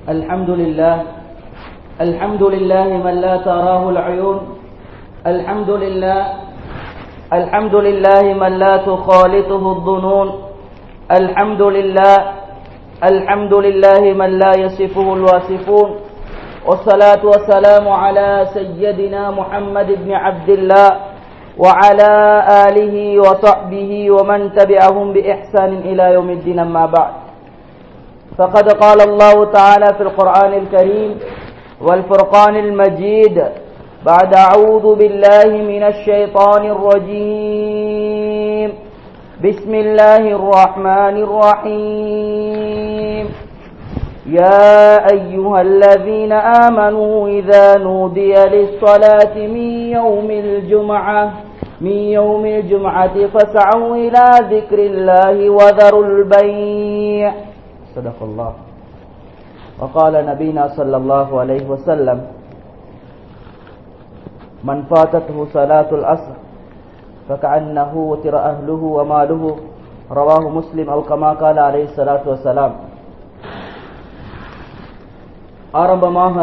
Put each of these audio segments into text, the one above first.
الحمد لله الحمد لله من لا تراه العيون الحمد لله الحمد لله من لا تخالطه الظنون الحمد لله الحمد لله من لا يصفه الواصفون والصلاة والسلام على سيدنا محمد بن عبد الله وعلى آله وصحبه ومن تبعهم بإحسان إلى يوم الدين أما بعد فقد قال الله تعالى في القرآن الكريم والفرقان المجيد بعد أعوذ بالله من الشيطان الرجيم بسم الله الرحمن الرحيم يا أيها الذين آمنوا إذا نودي للصلاة من يوم الجمعة من يوم الجمعة فاسعوا إلى ذكر الله وذروا البيع صدق الله وقال نبينا صلى الله عليه وسلم من فاتته صلاة العصر فكأنه وتر أهله وماله رواه مسلم أو كما قال عليه الصلاة والسلام ஆரம்பமாக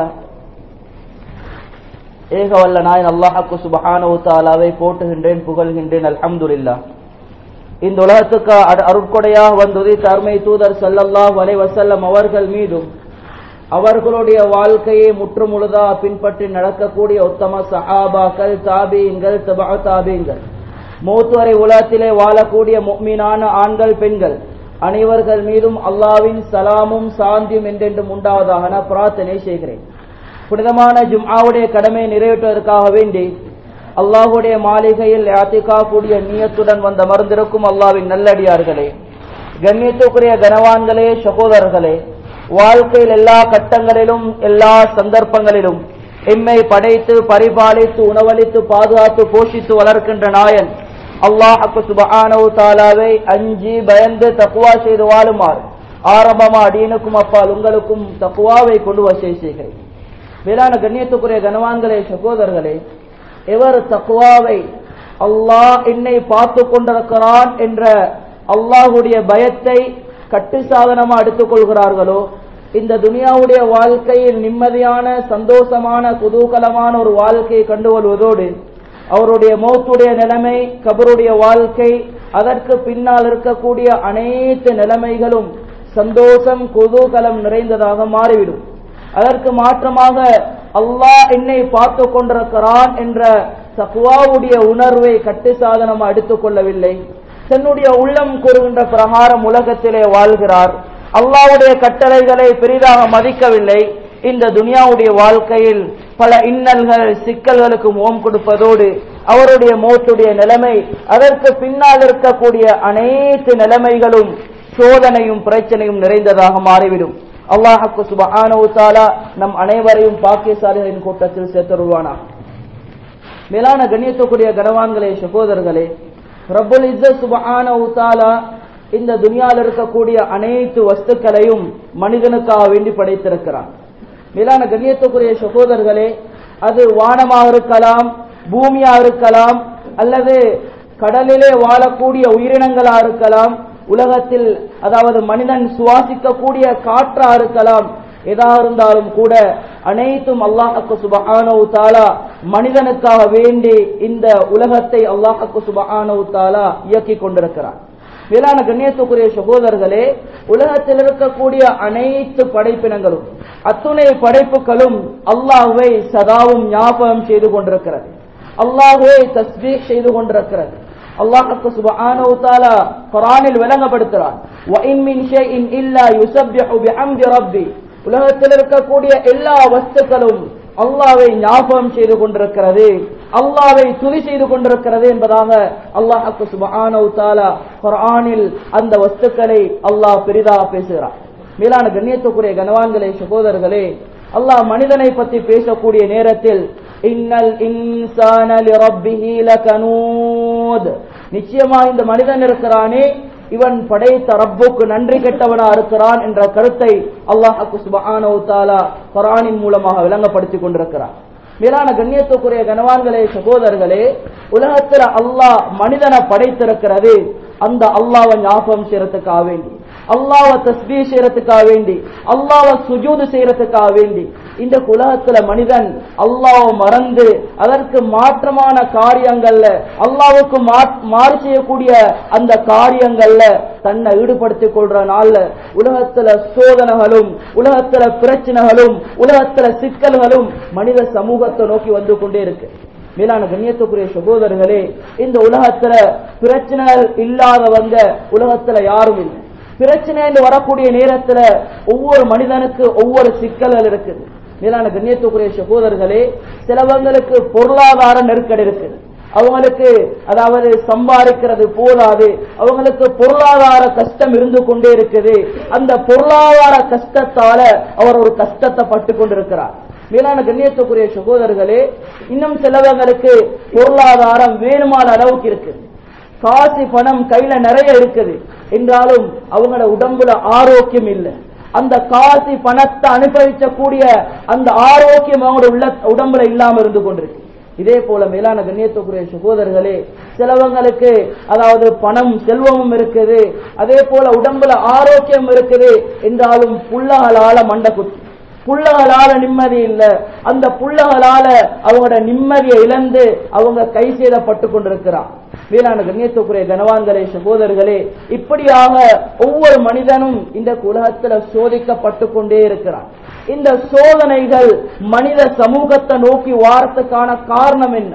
ஏகவல்ல நாயன் அல்லாஹாக்கு சுபஹானவு தாலாவை போட்டுகின்றேன் புகழ்கின்றேன் அல்ஹம்துலில்லா இந்த உலகத்துக்கு அருட்கொடையாக வந்தது தர்மை தூதர் சல்லல்லாஹ் அலை வசல்லம் அவர்கள் மீதும் அவர்களுடைய வாழ்க்கையை முற்றுமுழுதா பின்பற்றி நடக்கக்கூடிய உத்தம சஹாபாக்கள் தாபீங்கள் தபா தாபீங்கள் மூத்துவரை உலகத்திலே வாழக்கூடிய மீனான ஆண்கள் பெண்கள் அனைவர்கள் மீதும் அல்லாவின் சலாமும் சாந்தியும் என்றென்றும் உண்டாவதாக நான் பிரார்த்தனை செய்கிறேன் புனிதமான ஜும்ஆவுடைய கடமையை நிறைவேற்றுவதற்காக வேண்டி அல்லாஹுடைய மாளிகையில் யாத்திகா கூடிய நீயத்துடன் வந்த மருந்திருக்கும் அல்லாவின் நல்லடியார்களே கண்ணியத்துக்குரிய கனவான்களே சகோதரர்களே வாழ்க்கையில் எல்லா கட்டங்களிலும் எல்லா சந்தர்ப்பங்களிலும் எம்மை படைத்து பரிபாலித்து உணவளித்து பாதுகாத்து போஷித்து வளர்க்கின்ற நாயன் அல்லாஹுக்கு சுபஹானவு தாலாவை அஞ்சி பயந்து தக்குவா செய்து வாழுமாறு ஆரம்பமா அடியனுக்கும் அப்பால் உங்களுக்கும் தக்குவாவை கொண்டு வசை செய்கிறேன் வேளாண் கண்ணியத்துக்குரிய கனவான்களே சகோதரர்களே எவர் தக்குவாவை அல்லாஹ் என்னை பார்த்து கொண்டிருக்கிறான் என்ற அல்லாஹுடைய பயத்தை கட்டு சாதனமா எடுத்துக் கொள்கிறார்களோ இந்த துனியாவுடைய வாழ்க்கையில் நிம்மதியான சந்தோஷமான குதூகலமான ஒரு வாழ்க்கையை கண்டுகொள்வதோடு அவருடைய மௌத்துடைய நிலைமை கபருடைய வாழ்க்கை அதற்கு பின்னால் இருக்கக்கூடிய அனைத்து நிலைமைகளும் சந்தோஷம் குதூகலம் நிறைந்ததாக மாறிவிடும் அதற்கு மாற்றமாக அல்லாஹ் என்னை பார்த்து கொண்டிருக்கிறான் என்ற தக்குவாவுடைய உணர்வை கட்டு சாதனமா எடுத்துக் கொள்ளவில்லை தன்னுடைய உள்ளம் கூறுகின்ற பிரகாரம் உலகத்திலே வாழ்கிறார் அல்லாவுடைய கட்டளைகளை பெரிதாக மதிக்கவில்லை இந்த துனியாவுடைய வாழ்க்கையில் பல இன்னல்கள் சிக்கல்களுக்கு முகம் கொடுப்பதோடு அவருடைய மோத்துடைய நிலைமை அதற்கு பின்னால் இருக்கக்கூடிய அனைத்து நிலைமைகளும் சோதனையும் பிரச்சனையும் நிறைந்ததாக மாறிவிடும் அல்லாஹுக்கு சுபஹானவு தாலா நம் அனைவரையும் பாக்கியசாலிகளின் கூட்டத்தில் சேர்த்தருள்வானா மேலான கண்ணியத்துக்குரிய கனவான்களே சகோதரர்களே ரபுல் இஸ்ஸ சுபஹானவு தாலா இந்த துனியாவில் இருக்கக்கூடிய அனைத்து வஸ்துக்களையும் மனிதனுக்காக வேண்டி படைத்திருக்கிறான் மேலான கண்ணியத்துக்குரிய சகோதரர்களே அது வானமாக இருக்கலாம் பூமியா இருக்கலாம் அல்லது கடலிலே வாழக்கூடிய உயிரினங்களா இருக்கலாம் உலகத்தில் அதாவது மனிதன் சுவாசிக்கக்கூடிய காற்றா இருக்கலாம் எதா இருந்தாலும் கூட அனைத்தும் அல்லாஹக்கு சுபஹானவு தாலா மனிதனுக்காக வேண்டி இந்த உலகத்தை அல்லாஹக்கு சுபஹானவு தாலா இயக்கி கொண்டிருக்கிறான் மேலான கண்ணியத்துக்குரிய சகோதரர்களே உலகத்தில் இருக்கக்கூடிய அனைத்து படைப்பினங்களும் அத்துணை படைப்புகளும் அல்லாஹுவை சதாவும் ஞாபகம் செய்து கொண்டிருக்கிறது அல்லாஹுவை தஸ்பீக் செய்து கொண்டிருக்கிறது அல்லாஹுக்கு சுபஹானஹு தஆலா குர்ஆனில் விளங்கப்படுத்துறான் வ இன் மின் ஷைஇன் இல்லா யுஸப்பிஹு பிஹம்தி ரப்பி உலகத்தில் இருக்கக்கூடிய எல்லா வஸ்துக்களும் அல்லாவை ஞாபகம் செய்து கொண்டிருக்கிறது அல்லாவை துதி செய்து கொண்டிருக்கிறது என்பதாக அல்லாஹுக்கு சுபஹானஹு தஆலா குர்ஆனில் அந்த வஸ்துக்களை அல்லாஹ் பெரிதாக பேசுகிறான் மேலான கண்ணியத்துக்குரிய கனவான்களே சகோதரர்களே அல்லாஹ் மனிதனை பற்றி பேசக்கூடிய நேரத்தில் இன்னல் இன்சான லிரப்பிஹி லகனூத் நிச்சயமா இந்த மனிதன் இருக்கிறானே இவன் படைத்த ரப்புக்கு நன்றி கெட்டவனா இருக்கிறான் என்ற கருத்தை அல்லாஹுக்கு சுபஹானஹு தஆலா குர்ஆனின் மூலமாக விளங்கப்படுத்திக் கொண்டிருக்கிறான் மேலான கண்ணியத்துக்குரிய கனவான்களே சகோதரர்களே உலகத்துல அல்லாஹ் மனிதனை படைத்திருக்கிறது அந்த அல்லாவை ஞாபகம் செய்யறதுக்காக வேண்டி அல்லாஹ்வை தஸ்பீ செய்யறதுக்காக வேண்டி அல்லாஹ்வை சுஜூது செய்யறதுக்காக வேண்டி இந்த உலகத்துல மனிதன் அல்லாஹ்வை மறந்து அதற்கு மாற்றமான காரியங்கள்ல அல்லாஹ்வுக்கு மா- மாறு செய்யக்கூடிய அந்த காரியங்கள்ல தன்னை ஈடுபடுத்திக் கொள்ற நாள்ல உலகத்துல சோதனைகளும் உலகத்துல பிரச்சனைகளும் உலகத்துல சிக்கல்களும் மனித சமூகத்தை நோக்கி வந்து கொண்டே இருக்கு மேலான கண்ணியத்துக்குரிய சகோதரர்களே இந்த உலகத்துல பிரச்சனைகள் இல்லாதவங்க உலகத்துல யாரும் இல்லை பிரச்சனை என்று வரக்கூடிய நேரத்துல ஒவ்வொரு மனிதனுக்கு ஒவ்வொரு சிக்கல்கள் இருக்குது மேலான கண்ணியத்துக்குரிய சகோதரர்களே சிலவங்களுக்கு பொருளாதார நெருக்கடி இருக்குது அவங்களுக்கு அதாவது சம்பாதிக்கிறது போதாது அவங்களுக்கு பொருளாதார கஷ்டம் இருந்து கொண்டே இருக்குது அந்த பொருளாதார கஷ்டத்தால அவர் ஒரு கஷ்டத்தை பட்டு கொண்டிருக்கிறார் மேலான கண்ணியத்துக்குரிய சகோதரர்களே இன்னும் சிலவங்களுக்கு பொருளாதாரம் வேணுமான அளவுக்கு இருக்கு காசு பணம் கையில நிறைய இருக்குது என்றாலும் அவங்களோட உடம்புல ஆரோக்கியம் இல்லை அந்த காசு பணத்தை அனுபவிக்கக்கூடிய அந்த ஆரோக்கியம் அவங்களோட உள்ள உடம்புல இல்லாம இருந்து கொண்டிருக்கு இதே போல மேலான கண்ணியத்துக்குரிய சகோதரர்களே சிலவங்களுக்கு அதாவது பணம் செல்வமும் இருக்குது அதே போல உடம்புல ஆரோக்கியம் இருக்குது என்றாலும் புள்ளகளால மண்டை குத்து புள்ளகளால நிம்மதி இல்ல அந்த புள்ளகளால அவங்களோட நிம்மதியை இழந்து அவங்க கை செய்தப்பட்டு கொண்டிருக்கிறார் வீரான கண்ணியத்துக்குரிய கனவான்களே சகோதரர்களே இப்படியாக ஒவ்வொரு மனிதனும் இந்த உலகத்துல சோதிக்கப்பட்டு கொண்டே இருக்கிறான் இந்த சோதனைகள் மனித சமூகத்தை நோக்கி வாரத்துக்கான காரணம் என்ன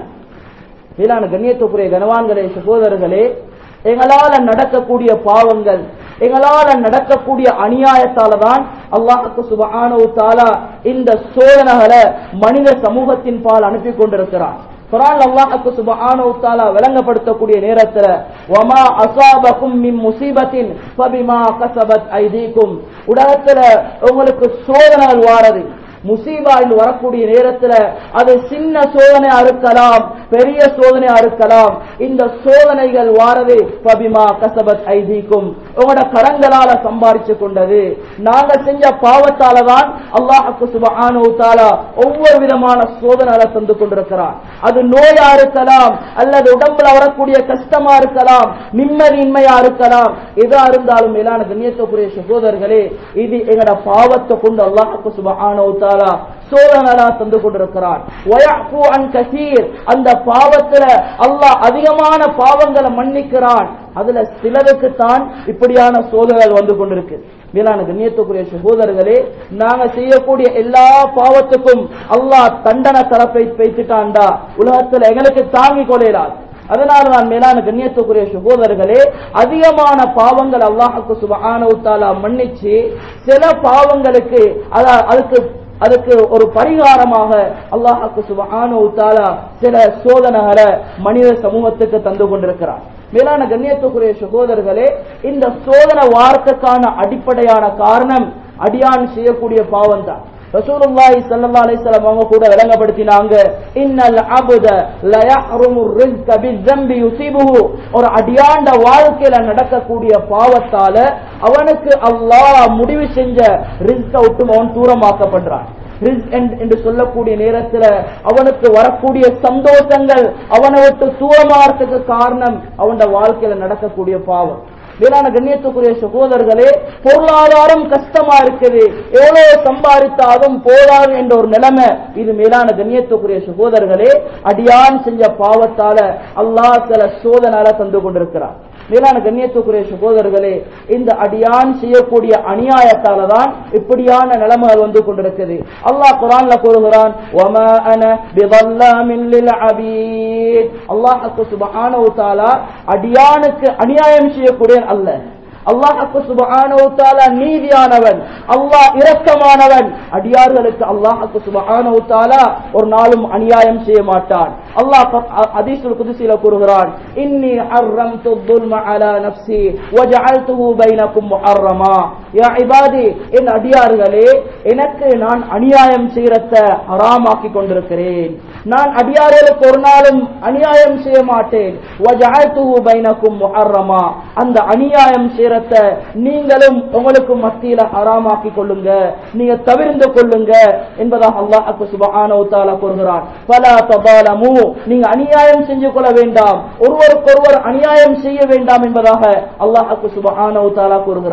வீரான கண்ணியத்துக்குரிய கனவான்களே சகோதரர்களே எங்களால நடக்கக்கூடிய பாவங்கள் எங்களால நடக்கக்கூடிய அநியாயத்தால தான் அல்லாஹுக்கு சுபஹானஹு தஆலா இந்த சோதனைகளை மனித சமூகத்தின் பால் அனுப்பி கொண்டிருக்கிறான் குர்ஆன் அல்லாஹுக்கு சுபஹானஹு தஆலா விளங்கப்படுத்தக்கூடிய நேரத்துல வமா அஸாபகும் மின் முஸீபத்தின் ஃபபிமா கஸபத் ஐதீக்கும் உலகத்துல உங்களுக்கு சோதனைகள் வாரது முசீபா என்று வரக்கூடிய நேரத்துல அது சின்ன சோதனையா இருக்கலாம் பெரிய சோதனையா இருக்கலாம் இந்த சோதனைகள் வாரது பபிமா கசபத் ஐதீக்கும் உங்களோட கரங்களால சம்பாரிச்சு கொண்டது நாங்க செஞ்ச பாவத்தால தான் அல்லாஹுக்கு சுபஹானு தாலா ஒவ்வொரு விதமான சோதனைகளை தந்து கொண்டிருக்கிறான் அது நோயா இருக்கலாம் அல்லது உடம்புல வரக்கூடிய கஷ்டமா இருக்கலாம் நிம்மதியின்மையா இருக்கலாம் எதா இருந்தாலும் மேலான கண்ணியத்துக்குரிய சகோதரர்களே இது எங்கட பாவத்தை கொண்டு அல்லாஹுக்கு சுபஹானு தாலா சோதனலா தந்து கொண்டிருக்கிறான் வயஃபு அன் கசீர் அந்த பாவத்துல அல்லாஹ் அதிகமான பாவங்களை மன்னிக்கிறான் அதுல சிலருக்கு தான் இப்படியான சோதனைகள் வந்து கொண்டிருக்கு மேலான கண்ணியத்துக்குரிய சகோதரர்களே நாங்க செய்யக்கூடிய எல்லா பாவத்துக்கும் அல்லாஹ் தண்டனை தரப்பை வைத்துட்டான்டா உலகத்துல எங்களுக்கு தாங்கிக் கொள்ளலாது அதனால நான் மேலான கண்ணியத்துக்குரிய சகோதரர்களே அதிகமான பாவங்கள் அல்லாஹுக்கு சுபஹானஹு தஆலா மன்னிச்சு சில பாவங்களுக்கு அத- அதுக்கு அதுக்கு ஒரு பரிகாரமாக அல்லாஹுக்கு சுபஹானஹு தஆலா சில சோதனைகளை மனித சமூகத்துக்கு தந்து கொண்டிருக்கிறார் மேலான கண்ணியத்துக்குரிய சகோதரர்களே இந்த சோதனை வார்த்தைக்கான அடிப்படையான காரணம் அடியான் செய்யக்கூடிய பாவம் தான் ரசூலுல்லாஹி ஸல்லல்லாஹு அலைஹி வஸல்லம் அவங்க கூட விளங்கப்படுத்தினாங்க இன்னல் அபத ல யஹ்ருமு ரிஸ்க பிஸ்ஸம்பி யுஸிபுஹு ஒரு அடியாண்ட வாழ்க்கையில நடக்கக்கூடிய பாவத்தால அவனுக்கு அல்லாஹ் முடிவு செஞ்ச ரிஸ்க விட்டு அவன் தூரமாக்கப்படுறான் ரிஸ்க் என்று- என்று சொல்லக்கூடிய நேரத்துல அவனுக்கு வரக்கூடிய சந்தோஷங்கள் அவனை விட்டு தூரமாறதுக்கு காரணம் அவனோட வாழ்க்கையில நடக்கக்கூடிய பாவம் மேலான கண்ணியத்துக்குரிய சகோதரர்களே பொருளாதாரம் கஷ்டமா இருக்குது எவ்வளவு சம்பாதித்தாலும் போதாது என்ற ஒரு நிலைமை இது மேலான கண்ணியத்துக்குரிய சகோதரர்களே அடியான் செஞ்ச பாவத்தால அல்லாஹ் சில சோதனால தந்து கொண்டிருக்கிறார் மேலான கண்ணியத்துக்குரிய சகோதரர்களே இந்த அடியான் செய்யக்கூடிய அநியாயத்தால தான் இப்படியான நிலைமைகள் வந்து கொண்டிருக்குது அல்லாஹ் குரான்ல கூறுகிறான் "வமா அன பிதல்லாமின் லில் அபீத்." அல்லாஹ்வுக்கு சுப்ஹானஹு வ தஆலா அடியானுக்கு அநியாயம் செய்யக்கூடிய அல்ல அல்லாஹ்வுக்கு சுப்ஹானஹு வ தஆலா நீதியானவன் அல்லாஹ் இரக்கமானவன் அடியார்களுக்கு அல்லாஹ்வுக்கு சுப்ஹானஹு வ தஆலா ஒரு நாளும் அநியாயம் செய்ய மாட்டான் அல்லாஹ் ஹதீஸுல் குதுஸில கூறுகிறான் இன்னி ஹர்ரம்து الظلم على نفسي وجعلته بينكم محرما யா இபாதி என் அடியார்களே எனக்கு நான் அநியாயம் செய்யறத ஹராமாக்கி கொண்டிருக்கிறேன் நான் அடியார்களுக்கு ஒரு நாளும் அநியாயம் செய்ய மாட்டேன் وجعلته بينكم محرما அந்த அநியாயம் செய்யறத நீங்களும் உங்களுக்கு மத்தியில ஹராமாக்கி கொள்ளுங்க நீங்க தவிர்ந்து கொள்ளுங்க என்பதாக அல்லாஹ் சுப்ஹானஹு வ தஆலா கூறுகிறான் ஃபலா தபாலமு நீங்க அநியாயம் செஞ்சு கொள்ள வேண்டாம் ஒருவருக்கொருவர் அநியாயம் செய்ய வேண்டாம் என்பதாக அல்லாஹ் சுப்ஹானஹு வ தஆலா கூறுகிறார்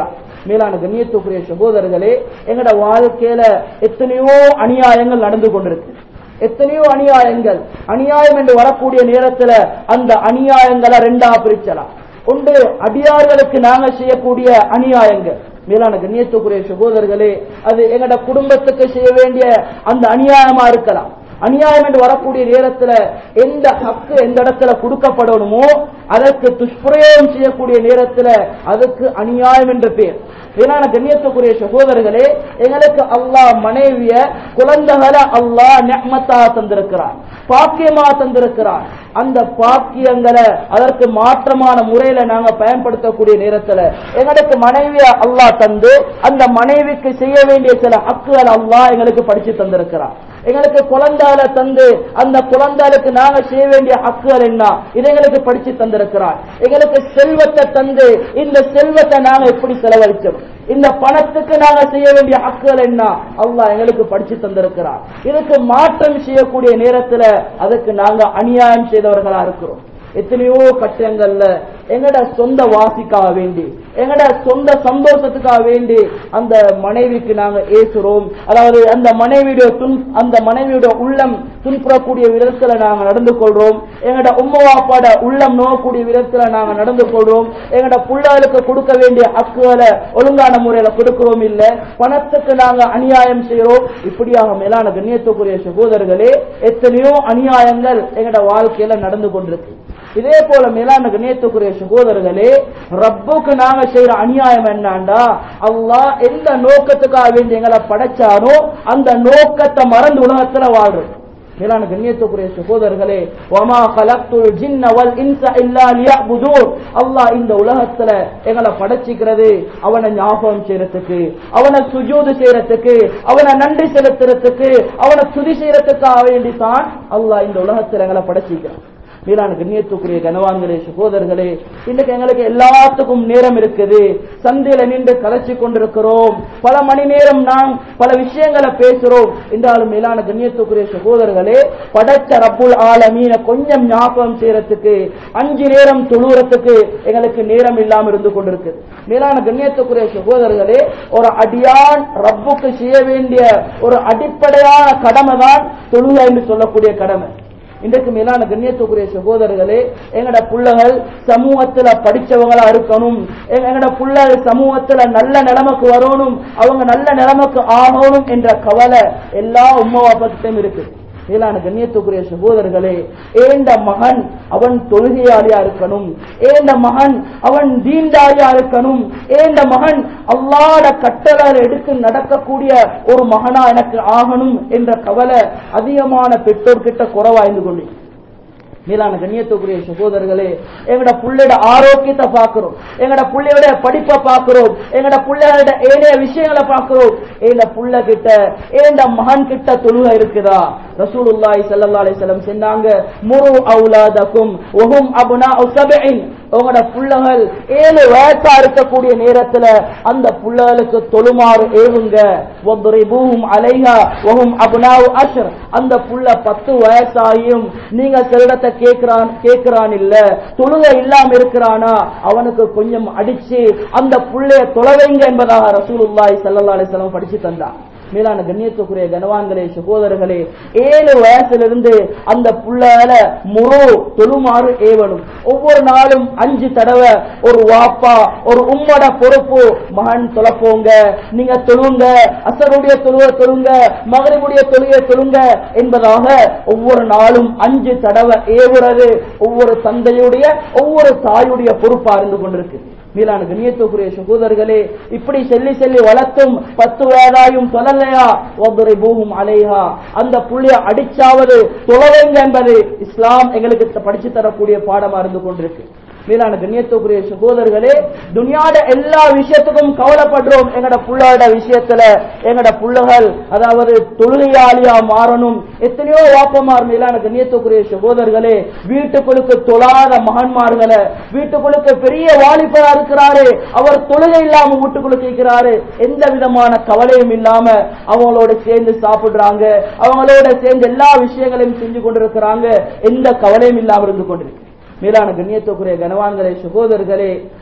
மேலான கண்ணியத்துக்குரிய சகோதரர்களே எங்கட வாழ்க்கையில எத்தனையோ அநியாயங்கள் நடந்து கொண்டிருக்கு எத்தனையோ அநியாயங்கள் அநியாயம் என்று வரக்கூடிய நேரத்துல அந்த அநியாயங்களை ரெண்டா பிரிச்சலாம் ஒன்று அடியார்களுக்கு நாங்க செய்யக்கூடிய அநியாயங்கள் மேலான கண்ணியத்துக்குரிய சகோதரர்களே அது எங்கட குடும்பத்துக்கு செய்ய வேண்டிய அந்த அநியாயமா இருக்கலாம் அநியாயம் என்று வரக்கூடிய நேரத்துல எந்த ஹக்கு எந்த இடத்துல கொடுக்கப்படணுமோ அதற்கு துஷ்பிரயோகம் செய்யக்கூடிய நேரத்துல அதுக்கு அநியாயம் என்று பேர் மேலான கண்ணியத்துக்குரிய சகோதரர்களே எங்களுக்கு அல்லாஹ் மனைவிய குழந்தைகளை அல்லாஹ் நெஹ்மத்தா தந்திருக்கிறான் பாக்கியமா தந்திருக்கிறான் அந்த பாக்கியங்களை அதற்கு மாற்றமான முறையில நாங்க பயன்படுத்தக்கூடிய நேரத்துல எங்களுக்கு மனைவிய அல்லாஹ் தந்து அந்த மனைவிக்கு செய்ய வேண்டிய சில ஹக்குகள் அல்லாஹ் எங்களுக்கு படிச்சு தந்திருக்கிறான் எங்களுக்கு குழந்தைகளை தந்து அந்த குழந்தைகளுக்கு நாங்க செய்ய வேண்டிய ஹக்குகள் என்ன இதை எங்களுக்கு படிச்சு தந்திருக்கிறார் எங்களுக்கு செல்வத்தை தந்து இந்த செல்வத்தை நாங்க எப்படி செலவழிச்சோம் இந்த பணத்துக்கு நாங்க செய்ய வேண்டிய ஹக்குகள் என்ன அல்லாஹ் எங்களுக்கு படிச்சு தந்திருக்கிறார் இதுக்கு மாற்றம் செய்யக்கூடிய நேரத்துல அதுக்கு நாங்க அநியாயம் செய்தவர்களா இருக்கிறோம் எத்தனையோ கட்டங்கள்ல எங்கட சொந்த வாசிக்காக வேண்டி எங்கட சொந்த சந்தோஷத்துக்காக வேண்டி அந்த மனைவிக்கு நாங்க ஏசுறோம் அதாவது அந்த மனைவியுடைய துன் அந்த மனைவியுடைய உள்ளம் துன்புறக்கூடிய விதத்துல நாங்க நடந்து கொள்றோம் எங்கட உம்மவாப்பாட உள்ளம் நோக்கக்கூடிய விதத்துல நாங்க நடந்து கொள்றோம் எங்கட புள்ளைகளுக்கு கொடுக்க வேண்டிய ஹக்குகளை ஒழுங்கான முறையில கொடுக்கிறோம் இல்ல பணத்துக்கு நாங்க அநியாயம் செய்யறோம் இப்படியாக மேலான கண்ணியத்துக்குரிய சகோதரர்களே எத்தனையோ அநியாயங்கள் எங்கட வாழ்க்கையில நடந்து கொண்டிருக்கு இதே போல மேலான கண்ணியத்துக்குரிய சகோதரர்களே ரப்புக்கு நாங்க செய்யற அநியாயம் என்னண்டா அல்லாஹ் எந்த நோக்கத்துக்காக வேண்டி எங்களை படைச்சாரோ அந்த நோக்கத்தை மறந்து உலகத்துல வாழ்றோம் மேலான கண்ணியத்துக்குரிய சகோதரர்களே வமா கலக்துல் ஜின்ன வல் இன்ச இல்லா லியஅபுதூன் அல்லாஹ் இந்த உலகத்துல எங்களை படைச்சிக்கிறது அவனை ஞாபகம் செய்யறதுக்கு அவனை சுஜூது செய்யறதுக்கு அவனை நன்றி செலுத்துறதுக்கு அவனை துதி செய்யறதுக்காக வேண்டி தான் அல்லாஹ் இந்த உலகத்துல எங்களை படைச்சிக்கிறான் மேலான கண்ணியத்துக்குரிய கனவான்களே சகோதரர்களே இன்னைக்கு எங்களுக்கு எல்லாத்துக்கும் நேரம் இருக்குது சந்தையில நின்று கலைச்சு கொண்டிருக்கிறோம் பல மணி நேரம் நாம் பல விஷயங்களை பேசுறோம் என்றாலும் மேலான கண்ணியத்துக்குரிய சகோதரர்களே படைச்ச ரப்புல் ஆலமீன கொஞ்சம் ஞாபகம் செய்யறதுக்கு அஞ்சு நேரம் தொழுறதுக்கு எங்களுக்கு நேரம் இல்லாம இருந்து கொண்டிருக்குது மேலான கண்ணியத்துக்குரிய சகோதரர்களே ஒரு அடியான் ரப்புக்கு செய்ய வேண்டிய ஒரு அடிப்படையான கடமை தான் தொழுகை என்று சொல்லக்கூடிய கடமை இன்றைக்கு மேலான கண்ணியத்துக்குரிய சகோதரர்களே எங்கட புள்ளகள் சமூகத்துல படிச்சவங்களா இருக்கணும் எங்கட புள்ளகள் சமூகத்துல நல்ல நிலைமைக்கு வரணும் அவங்க நல்ல நிலைமைக்கு ஆகணும் என்ற கவலை எல்லா உம்மவாப்பத்திட்டும் இருக்கு மேலான கண்ணியத்துக்குரிய சகோதரர்களே ஏண்ட மகன் அவன் தொழுகையாளியா இருக்கணும் ஏண்ட மகன் அவன் தீண்டாளியா இருக்கணும் ஏண்ட மகன் அல்லாட கட்டளை எடுத்து நடக்கக்கூடிய ஒரு மகனா எனக்கு ஆகணும் என்ற கவலை அதிகமான பெற்றோர்கிட்ட குறவாய்ந்து கொண்டு மேலான கண்ணியத்துக்குரிய சகோதரர்களே எங்கட புள்ளையோட ஆரோக்கியத்தை பார்க்கிறோம் எங்கட புள்ளையோட படிப்பை பார்க்கிறோம் எங்கட புள்ளையோட ஏனைய விஷயங்களை பார்க்கிறோம் ஏண்ட புள்ள கிட்ட ஏண்ட மகன் கிட்ட தொழுகை இருக்குதா ரசூலுல்லாஹி ஸல்லல்லாஹு அலைஹி வஸல்லம் சொன்னாங்க முரு அவுலாதக்கும் வஹும் அப்னாஉ சபஇன் உங்களோட புள்ளகள் ஏழு வயசா இருக்கக்கூடிய நேரத்துல அந்த புள்ளகளுக்கு தொழுமாறு ஏவுங்க வضربوهم عليها وهم ابناء عشر அந்த புள்ள பத்து வயசாகியும் நீங்க செல்டத்தை கேக்குறான் கேக்குறான் இல்ல தொழுகை இல்லாம இருக்கிறானா அவனுக்கு கொஞ்சம் அடிச்சு அந்த புள்ளைய தொலைவைங்க என்பதாக ரசூலுல்லாஹி ஸல்லல்லாஹு அலைஹி வஸல்லம் படிச்சு தந்தான் மேலான கண்ணியத்துக்குரிய கனவான்களே சகோதரர்களே ஏழு வயசிலிருந்து அந்த புள்ளால முழு தொழுமாறு ஏவணும் ஒவ்வொரு நாளும் அஞ்சு தடவை ஒரு வாப்பா ஒரு உம்மட பொறுப்பு மகன் தொலைப்போங்க நீங்க தொழுங்க அசருடைய தொழுக தொழுங்க மகரிபுடைய தொழுகை தொழுங்க என்பதாக ஒவ்வொரு நாளும் அஞ்சு தடவை ஏவுறது ஒவ்வொரு தந்தையுடைய ஒவ்வொரு தாயுடைய பொறுப்பா இருந்து கொண்டிருக்கு மீலான கண்ணியத்துக்குரிய சகோதரர்களே இப்படி செல்லி செல்லி வளர்த்தும் பத்து வயதாயும் தொழலையா ஒவ்வொரு பூகும் அலைஹா அந்த புள்ளிய அடிச்சாவது தொழவைங்க என்பது இஸ்லாம் எங்களுக்கு படிச்சு தரக்கூடிய பாடமா இருந்து கொண்டிருக்கு மேலான கண்ணியத்துக்குரிய சகோதரர்களே துனியாட எல்லா விஷயத்துக்கும் கவலைப்படுறோம் எங்கட புள்ளோட விஷயத்துல எங்கட புள்ளகள் அதாவது தொழுகையாளியா மாறணும் எத்தனையோ வாப்பமார் மேலான கண்ணியத்துக்குரிய சகோதரர்களே வீட்டுக்குழுக்கு தொழாத மகன்மார்களை வீட்டுக்குழுக்கு பெரிய வாலிபரா இருக்கிறாரு அவர் தொழுகை இல்லாம வீட்டுக்குள்ள இருக்கிறாரு எந்த விதமான கவலையும் இல்லாம அவங்களோட சேர்ந்து சாப்பிடுறாங்க அவங்களோட சேர்ந்து எல்லா விஷயங்களையும் செஞ்சு கொண்டிருக்கிறாங்க எந்த கவலையும் இல்லாம இருந்து கொண்டிருக்கு மேலான கண்ணியத்துக்குரிய கனவான்களே சகோதரர்களே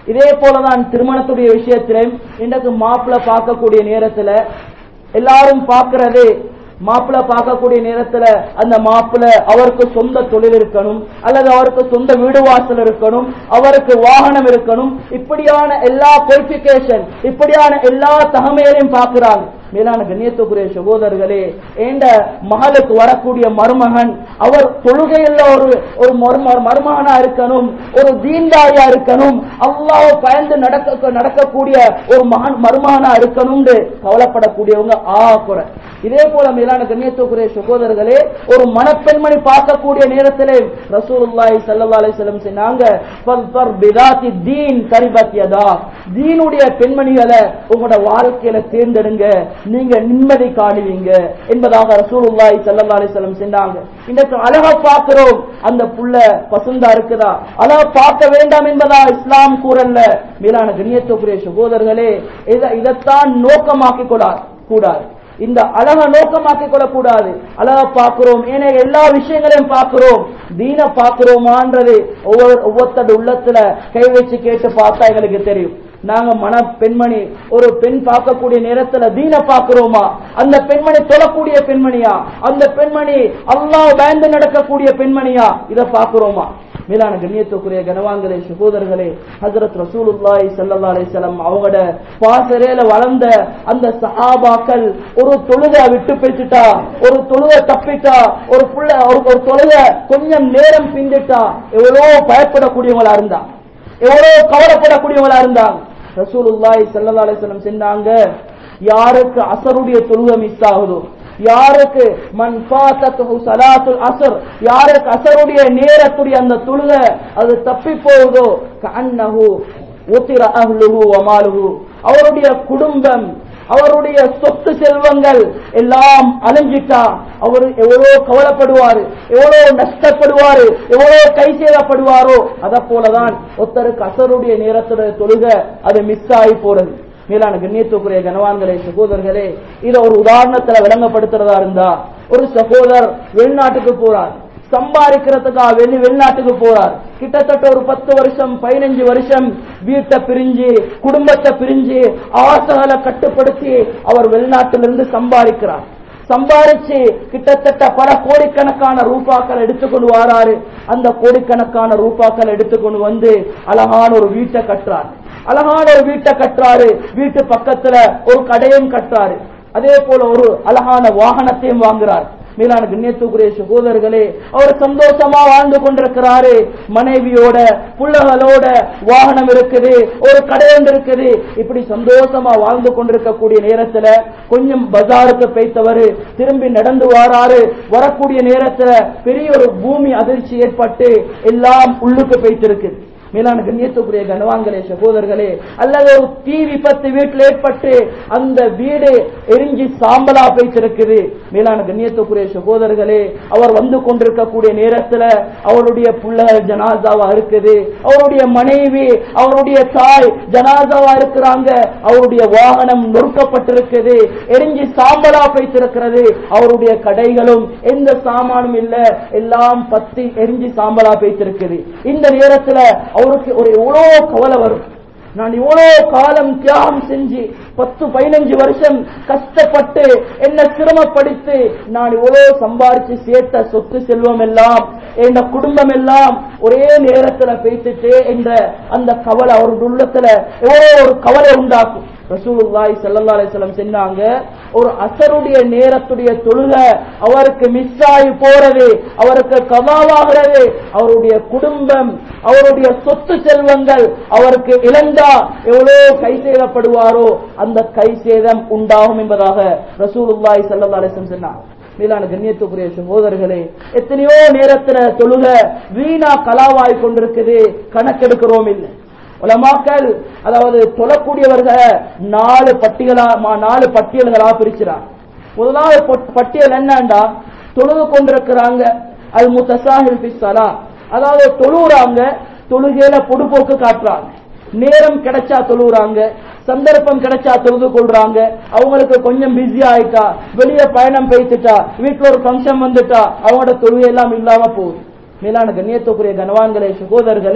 இதே போலதான் திருமணத்துடைய விஷயத்திலும் இன்றைக்கு மாப்பிள்ளை பார்க்கக்கூடிய நேரத்துல எல்லாரும் பார்க்கிறது மாப்பிள்ளை பார்க்கக்கூடிய நேரத்துல அந்த மாப்பிள்ளை அவருக்கு சொந்த தொழில் இருக்கணும் அல்லது அவருக்கு சொந்த வீடு வாசல் இருக்கணும் அவருக்கு வாகனம் இருக்கணும் இப்படியான எல்லா குவாலிபிகேஷன் இப்படியான எல்லா தகமைகளையும் பார்க்கிறாங்க மேலான கண்ணியத்துக்குரிய சகோதரர்களே ஏண்ட மகளுக்கு வரக்கூடிய மருமகன் அவர் தொழுகையில் ஒரு ஒரு மரும- மருமகனா இருக்கணும் ஒரு தீன்தாரியா இருக்கணும் அல்லாஹ் பயந்து நடக்க நடக்கக்கூடிய ஒரு மகன் மருமகனா இருக்கணும்னு கவலைப்படக்கூடியவங்க ஆ குறை இதே போல மேலான கண்ணியத்துக்குரிய சகோதரர்களே ஒரு மணப்பெண்மணி பார்க்கக்கூடிய நேரத்திலே ரசூலுல்லாஹி ஸல்லல்லாஹு அலைஹி வஸல்லம் சொன்னாங்க ஃபல்ஃபர் பிதாத்தி தீன் தரிபத் யதா தீனுடைய பெண்மணிகளை உங்களோட வாழ்க்கையில தேர்ந்தெடுங்க நீங்க நிம்மதி காணுவீங்க என்பதாக ரசூலுல்லாஹி ஸல்லல்லாஹு அலைஹி வஸல்லம் சொன்னாங்க இன்றைக்கு அழகா பார்க்கிறோம் அந்த புள்ள பசுந்தா இருக்குதா அழகா பார்க்க வேண்டாம் என்பதா இஸ்லாம் கூறல்ல மேலான கண்ணியத்துக்குரிய சகோதரர்களே இத- இதைத்தான் நோக்கமாக்கிக் கொள்ளார் கூடாது இந்த அழக நோக்கமாக்கிக் கொள்ளக்கூடாது அழகா பார்க்கிறோம் ஏன்னா எல்லா விஷயங்களையும் பார்க்கிறோம் தீன பார்க்கிறோமான்றது ஒவ்வொரு ஒவ்வொருத்தட உள்ளத்துல கை வச்சு கேட்டு பார்த்தா எங்களுக்கு தெரியும் நாங்க மன பெண்மணி ஒரு பெண் பார்க்கக்கூடிய நேரத்துல தீன பார்க்கிறோமா அந்த பெண்மணி தொழக்கூடிய பெண்மணியா அந்த பெண்மணி அல்லாஹ் பயந்து நடக்கக்கூடிய பெண்மணியா இதை பார்க்கிறோமா மேலான கண்ணியத்துக்குரிய கனவான்களே சகோதரர்களே ஹஜரத் ரசூலுல்லாஹி ஸல்லல்லாஹு அலைஹி வஸல்லம் அவங்களோட பாசறையில வளர்ந்த அந்த சஹாபாக்கள் ஒரு தொழுக விட்டு போயிட்டுட்டா ஒரு தொழுக தப்பிட்டா ஒரு புள்ள ஒரு ஒரு தொழுக கொஞ்சம் நேரம் பிந்திட்டா எவ்வளவு பயப்படக்கூடியவங்களா இருந்தா எவ்வளவு கவலைப்படக்கூடியவங்களா இருந்தாங்க ரசூலுல்லாஹி ஸல்லல்லாஹு அலைஹி வஸல்லம் சொன்னாங்க யாருக்கு அசருடைய தொழுகை மிஸ் ஆகுதோ யாருக்கு மன் ஃபாத்தத்துஹு ஸலாத்துல் அஸ்ர் யாருக்கு அசருடைய நேரத்துடைய அந்த தொழுகை அது தப்பி போகுதோ கஅன்னஹு உத்திர அஹ்லுஹு வ மாலுஹு அவருடைய குடும்பம் அவருடைய சொத்து செல்வங்கள் எல்லாம் அழிஞ்சிட்டா அவர் எவ்வளவு கவலைப்படுவாரு எவ்வளவு நஷ்டப்படுவாரு எவ்வளவு கை சேதப்படுவாரோ அத போலதான் ஒருத்தருக்கு அசருடைய நேரத்துடைய தொழுகை அது மிஸ் ஆகி போறது மேலான கண்ணியத்துக்குரிய கனவான்களே சகோதரர்களே இத ஒரு உதாரணத்துல விளங்கப்படுத்துறதா இருந்தா ஒரு சகோதரர் வெளிநாட்டுக்கு போறார் சம்பாதிக்கிறதுக்காக வெளி வெளிநாட்டுக்கு போறார் கிட்டத்தட்ட ஒரு பத்து வருஷம் பதினஞ்சு வருஷம் வீட்டை பிரிஞ்சு குடும்பத்தை பிரிஞ்சு ஆசைகளை கட்டுப்படுத்தி அவர் வெளிநாட்டிலிருந்து சம்பாதிக்கிறார் சம்பாதிச்சு கிட்டத்தட்ட பல கோடிக்கணக்கான ரூபாக்கள் எடுத்துக்கொண்டு வராரு அந்த கோடிக்கணக்கான ரூபாக்கள் எடுத்துக்கொண்டு வந்து அழகான ஒரு வீட்டை கட்டுறார் அழகான ஒரு வீட்டை கட்டுறாரு வீட்டு பக்கத்துல ஒரு கடையும் கட்டுறாரு அதே போல ஒரு அழகான வாகனத்தையும் வாங்குறார் மேலான கண்ணியத்துக்குரிய சகோதரர்களே அவர் சந்தோஷமா வாழ்ந்து கொண்டிருக்கிறாரு மனைவியோட புள்ளகளோட வாகனம் இருக்குது ஒரு கடை ஒன்று இருக்குது இப்படி சந்தோஷமா வாழ்ந்து கொண்டிருக்கக்கூடிய நேரத்துல கொஞ்சம் பஜாருக்கு பேய்த்தவர் திரும்பி நடந்து வாராரு வரக்கூடிய நேரத்துல பெரிய ஒரு பூமி அதிர்ச்சி ஏற்பட்டு எல்லாம் உள்ளுக்கு பேய்த்திருக்கு மேலான கண்ணியத்துக்குரிய கனவான்களே சகோதரர்களே அல்லது ஒரு தீ விபத்து வீட்டில் ஏற்பட்டு அந்த வீடு எரிஞ்சு சாம்பலா போய்த்திருக்குது மேலான கண்ணியத்துக்குரிய சகோதரர்களே அவர் வந்து கொண்டிருக்கக்கூடிய நேரத்துல அவருடைய பிள்ளைகள் ஜனாதாவா இருக்குது அவருடைய மனைவி அவருடைய தாய் ஜனாதாவா இருக்கிறாங்க அவருடைய வாகனம் நொறுக்கப்பட்டிருக்குது எரிஞ்சு சாம்பலா போய்த்திருக்கிறது அவருடைய கடைகளும் எந்த சாமானும் இல்ல எல்லாம் பத்தி எரிஞ்சு சாம்பலா போய்த்திருக்குது இந்த நேரத்துல அவருக்கு ஒரு எவ்வளவு கவலை வரும் நான் இவ்வளவு காலம் தியாகம் செஞ்சு பத்து பதினஞ்சு வருஷம் கஷ்டப்பட்டு என்ன சிரமப்படுத்தி நான் இவ்வளவு சம்பாரிச்சு சேர்த்த சொத்து செல்வம் எல்லாம் என் குடும்பம் எல்லாம் ஒரே நேரத்துல பேசிட்டு என்ற அந்த கவலை அவருடைய உள்ளத்துல எவ்வளவு ஒரு கவலை உண்டாக்கும் ரசூலுல்லாஹி ஸல்லல்லாஹு அலைஹி வஸல்லம் சொன்னாங்க ஒரு அசருடைய நேரத்துடைய தொழுகை அவருக்கு மிஸ் ஆகி போறது அவருக்கு கதாவாகிறது அவருடைய குடும்பம் அவருடைய சொத்து செல்வங்கள் அவருக்கு இழந்தா எவ்வளவு கை சேதப்படுவாரோ அந்த கை சேதம் உண்டாகும் என்பதாக ரசூலுல்லாஹி ஸல்லல்லாஹு அலைஹி வஸல்லம் சொன்னாங்க மேலான கண்ணியத்துக்குரிய சகோதரர்களே எத்தனையோ நேரத்துல தொழுக வீணா கலாவாய் கொண்டிருக்குது கணக்கெடுக்கிறோம் இல்லை உலமாக்கள் அதாவது தொழக்கூடியவர்களை நாலு பட்டியலா மா- நாலு பட்டியல்களா பிரிக்கிறார் முதலாவது பொட்- பட்டியல் என்னண்டா தொழுது கொண்டிருக்கிறாங்க அல் முத்தசாஹில் பிஸ்ஸலா அதாவது தொழுறாங்க தொழுகையில பொடுபோக்கு காட்டுறாங்க நேரம் கிடைச்சா தொழுறாங்க சந்தர்ப்பம் கிடைச்சா தொழுது கொள்றாங்க அவங்களுக்கு கொஞ்சம் பிஸி ஆயிட்டா வெளிய பயணம் போயிட்டுட்டா வீட்டுல ஒரு ஃபங்க்ஷன் வந்துட்டா அவங்களோட தொழுகை எல்லாம் இல்லாம போகுது மேலான கண்ணியத்துக்குரிய கனவான்களே சகோதரர்களே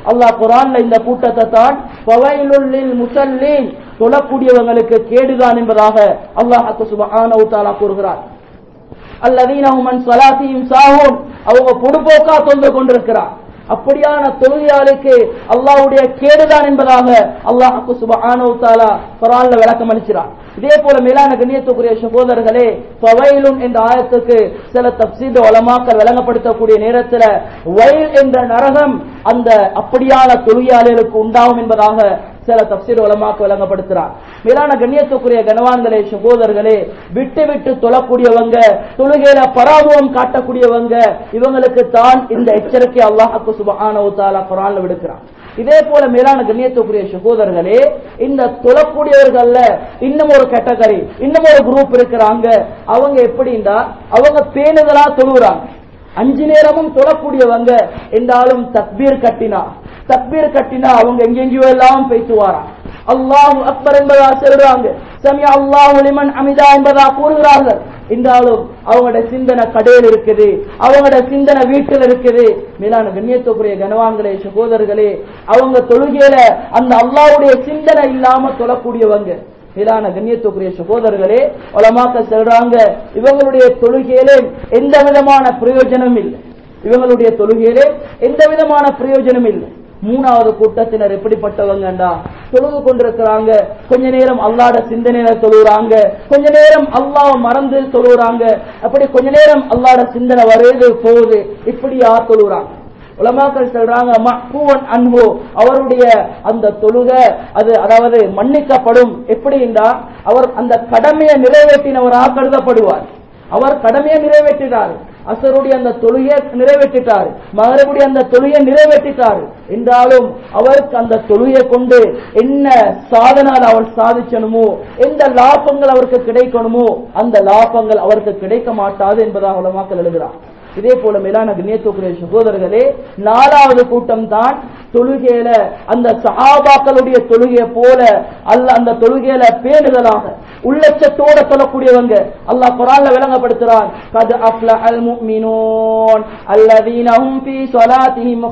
அல்லாஹ் குரான்ல இந்த கூட்டத்தை தான் பவைலுள்ளில் முசல்லீன் தொழக்கூடியவங்களுக்கு கேடுதான் என்பதாக அல்லாஹ் சுபஹானஹு தஆலா கூறுகிறார் அல்லதீனஹும் அன் ஸலாத்திஹிம் சாஹூன் அவங்க பொடுபோக்கா தொழுது கொண்டிருக்கிறார் அப்படியான தொழுகையாளுக்கு அல்லாஹ்வுடைய கேடுதான் என்பதாக அல்லாஹ் சுபஹானஹு தஆலா குர்ஆன்ல விளக்கம் அளிக்கிறார் இதே போல மேலான கண்ணியத்துக்குரிய சகோதரர்களே பவைலுன் என்ற ஆயத்துக்கு சில தப்சீத வளமாக்கல் விளங்கப்படுத்தக்கூடிய நேரத்தில் வயல் என்ற நரகம் அந்த அப்படியான தொழுகையாளர்களுக்கு உண்டாகும் என்பதாக சில தப்சீர் வளமாக்க விளங்கப்படுத்துறார் மேலான கண்ணியத்துக்குரிய கனவான்களே சகோதரர்களே விட்டு விட்டு தொழக்கூடியவங்க தொழுகையில பராபவம் காட்டக்கூடியவங்க இவங்களுக்கு தான் இந்த எச்சரிக்கை அல்லாஹாக்கு சுபஹானஹு தஆலா குர்ஆன்ல விடுக்கிறான் இதே போல மேலான கண்ணியத்துக்குரிய சகோதரர்களே இந்த தொழக்கூடியவர்கள்ல இன்னும் ஒரு கேட்டகரி இன்னும் ஒரு குரூப் இருக்கிறாங்க அவங்க எப்படின்னா அவங்க பேணுதலா தொழுகிறாங்க அஞ்சு நேரமும் தொழக்கூடியவங்க என்றாலும் தக்பீர் கட்டினா தக்பீர் கட்டினா அவங்க எங்கெங்கயோ எல்லாம் பேசுவாராம் அல்லாஹ் அக்பர் என்பதா சொல்றாங்க சமி அல்லாஹ் லிமன் அமிதா என்பதா கூறுகிறார்கள் என்றாலும் அவங்களோட சிந்தனை கடையில் இருக்குது அவங்களோட சிந்தனை வீட்டில் இருக்குது மேலான கண்ணியத்துக்குரிய கனவான்களே சகோதரர்களே அவங்க தொழுகையில அந்த அல்லாவுடைய சிந்தனை இல்லாம தொழக்கூடியவங்க மேலான கண்ணியத்துக்குரிய சகோதரர்களே உலமாக்க சொல்றாங்க இவங்களுடைய தொழுகையிலே எந்த விதமான பிரயோஜனம் இல்லை இவங்களுடைய தொழுகையிலே எந்த விதமான பிரயோஜனம் இல்லை மூணாவது கூட்டத்தினர் எப்படிப்பட்டவங்கண்டா தொழுது கொண்டிருக்கிறாங்க கொஞ்ச நேரம் அல்லாட சிந்தனையில தொழுகிறாங்க கொஞ்ச நேரம் அல்லாஹ் மறந்து தொழுகிறாங்க அப்படி கொஞ்ச நேரம் அல்லாட சிந்தனை வருது போகுது இப்படியா தொழுகிறாங்க உலமாக்கள் சொல்றாங்க மஹ்பூவன் அன்பு அவருடைய அந்த தொழுக அது அதாவது மன்னிக்கப்படும் எப்படி என்றால் அவர் அந்த கடமையை நிறைவேற்றினவராக கருதப்படுவார் அவர் கடமையை நிறைவேற்றினார் அசருடைய அந்த தொழுகையை நிறைவேற்றிட்டார் மகரவுடைய அந்த தொழுகையை நிறைவேற்றிட்டார் என்றாலும் அவருக்கு அந்த தொழுகையை கொண்டு என்ன சாதனால் அவர் சாதிச்சணுமோ எந்த லாபங்கள் அவருக்கு கிடைக்கணுமோ அந்த லாபங்கள் அவருக்கு கிடைக்க மாட்டாது என்பதாக உலமாக்கள் எழுதுகிறார் இதே போல மேலான கண்ணியத்துக்குரிய சகோதரர்களே நாலாவது கூட்டம் தான் தொழுகையில அந்த சஹாபாக்களுடைய தொழுகையை போல அல்ல அந்த தொழுகையில பேணுதலாக உள்ளச்சத்தோட சொல்லக்கூடியவங்க அல்லாஹ் குரான்ல விளங்கப்படுத்துறான் கத் அஃப்லஹல் முஃமினூன் அல்லதீன ஹும் ஃபீ ஸலாத்திஹிம்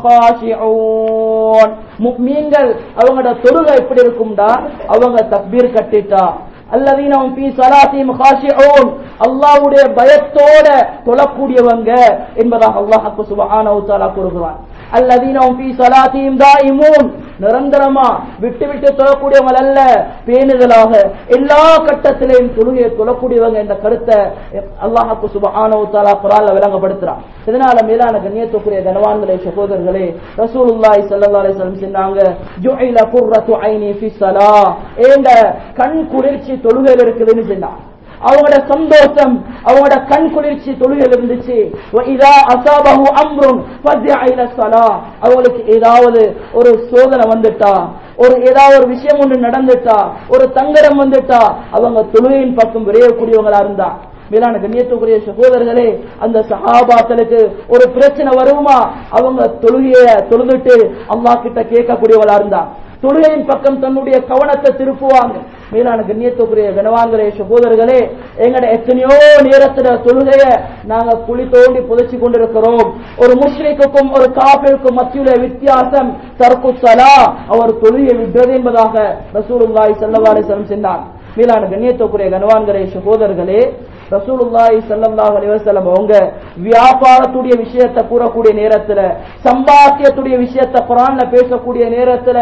காஷிஊன் முஃமின்கள் அவங்களோட தொழுகை எப்படி இருக்கும்டா அவங்க தக்பீர் கட்டிட்டா அல்லதீனம் ஃபீ ஸலாத்திஹிம் காஷிஊன் அல்லாஹ்வுடைய பயத்தோட தொழக்கூடியவங்க என்பதாக அல்லாஹ் சுப்ஹானஹு தஆலா கூறுகிறான் அல்லதீனம் ஃபீ ஸலாத்திஹிம் தாயிமூன் நிரந்தரமா விட்டு விட்டு தொழக்கூடியவங்க அல்ல பேணுதலாக எல்லா கட்டத்திலையும் தொழுகையை தொழக்கூடியவங்க என்ற கருத்தை அல்லாஹ் சுப்ஹானஹு தஆலா குர்ஆன்ல விளங்கப்படுத்துறான் இதனால மேலான கண்ணியத்துக்குரிய கனவான்களே சகோதரர்களே ரசூலுல்லாஹி ஸல்லல்லாஹு அலைஹி வஸல்லம் சொன்னாங்க ஜுஇல குர்ரத்து ஐனி ஃபீ ஸலா ஏண்ட கண் குளிர்ச்சி தொழுகையில் இருக்குதுன்னு சொன்னாங்க அவங்களோட சந்தோஷம் அவங்களோட கண் குளிர்ச்சி தொழுகையில் இருந்துச்சு இதா அசாபஹு அம்ருன் ஃபஸ்யா இல ஸலா அவங்களுக்கு ஏதாவது ஒரு சோதனை வந்துட்டா ஒரு ஏதாவது ஒரு விஷயம் ஒன்று நடந்துட்டா ஒரு தங்கடம் வந்துட்டா அவங்க தொழுகையின் பக்கம் விரையக்கூடியவங்களா இருந்தா மேலான கண்ணியத்துக்குரிய சகோதரர்களே அந்த சஹாபாக்களுக்கு ஒரு பிரச்சனை வருமா அவங்க தொழுகைய தொழுதுட்டு அல்லாஹ் கிட்ட கேட்கக்கூடியவளா இருந்தா தொழுகையின் பக்கம் தன்னுடைய கவனத்தை திருப்புவாங்க மேலான கண்ணியத்துக்குரிய கனவான்களே சகோதரர்களே எங்கட எத்தனையோ நேரத்துல தொழுகைய நாங்க குழி தோண்டி புதைச்சு கொண்டிருக்கிறோம் ஒரு முஸ்லிக்குக்கும் ஒரு காப்பிற்கும் மத்தியுள்ள வித்தியாசம் தர்க்கு சலா அவர் தொழுகை விடுறது என்பதாக ரசூலுல்லாஹி ஸல்லல்லாஹு அலைஹி வஸல்லம் சொன்னார் மேலான கண்ணியத்துக்குரிய கனவான்களே சகோதரர்களே ரசூலுல்லாஹி ஸல்லல்லாஹு அலைஹி வஸல்லம் அவங்க வியாபாரத்துடைய விஷயத்தை கூறக்கூடிய நேரத்துல சம்பாத்தியத்துடைய விஷயத்தை குரான்ல பேசக்கூடிய நேரத்துல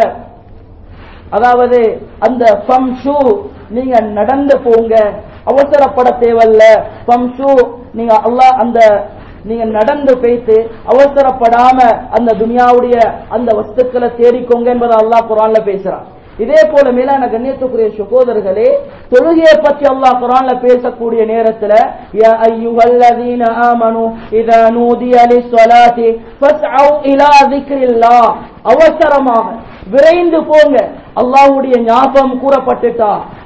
அதாவது அந்த ஃபம்ஷு நீங்க நடந்து போங்க அவசரப்பட தேவையில்ல ஃபம்ஷு நீங்க அல்லாஹ் அந்த நீங்க நடந்து போய்த்து அவசரப்படாம அந்த துனியாவுடைய அந்த வஸ்துக்களை தேடிக்கோங்க என்பதை அல்லாஹ் குரான்ல பேசுறான் இதே போல மேலான கண்ணியத்துக்குரிய சகோதரர்களே தொழுகையை பற்றி அல்லாஹ் குரான்ல பேசக்கூடிய நேரத்துல யா அய்யுஹல்லதீன ஆமனு இதா நூதிய லிஸ்ஸலாத்தி ஃபஸ்அவு இலா ذிக்ரில்லாஹ் அவசரமாக விரைந்து போங்க அல்லாஹ்வுடைய ஞாபகம் கூறப்பட்டுட்டா